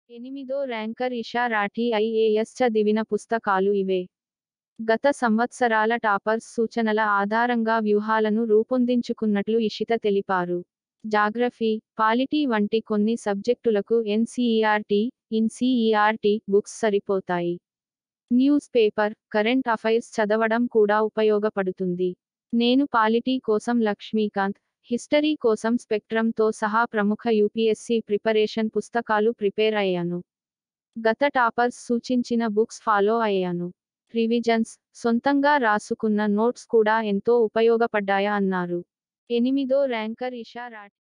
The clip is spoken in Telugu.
ఎనిమిదో ర్యాంకర్ ఇషా రాఠీ ఐఏఎస్ చదివిన పుస్తకాలు ఇవే గత సంవత్సరాల టాపర్స్ సూచనల ఆధారంగా వ్యూహాలను రూపొందించుకున్నట్లు ఇషిత తెలిపారు జాగ్రఫీ పాలిటీ వంటి కొన్ని సబ్జెక్టులకు ఎన్సీఈఆర్టీ ఇన్సీఈఆర్టీ బుక్స్ సరిపోతాయి న్యూస్ పేపర్ కరెంట్ అఫైర్స్ చదవడం కూడా ఉపయోగపడుతుంది నేను పాలిటీ కోసం లక్ష్మీకాంత్ హిస్టరీ కోసం స్పెక్ట్రమ్తో సహా ప్రముఖ యూపీఎస్సీ ప్రిపరేషన్ పుస్తకాలు ప్రిపేర్ అయ్యాను గత టాపర్స్ సూచించిన బుక్స్ ఫాలో అయ్యాను రివిజన్స్ సొంతంగా రాసుకున్న నోట్స్ కూడా ఎంతో ఉపయోగపడ్డాయా అన్నారు ఎనిమిదో ర్యాంకర్ ఇషా రాఠీ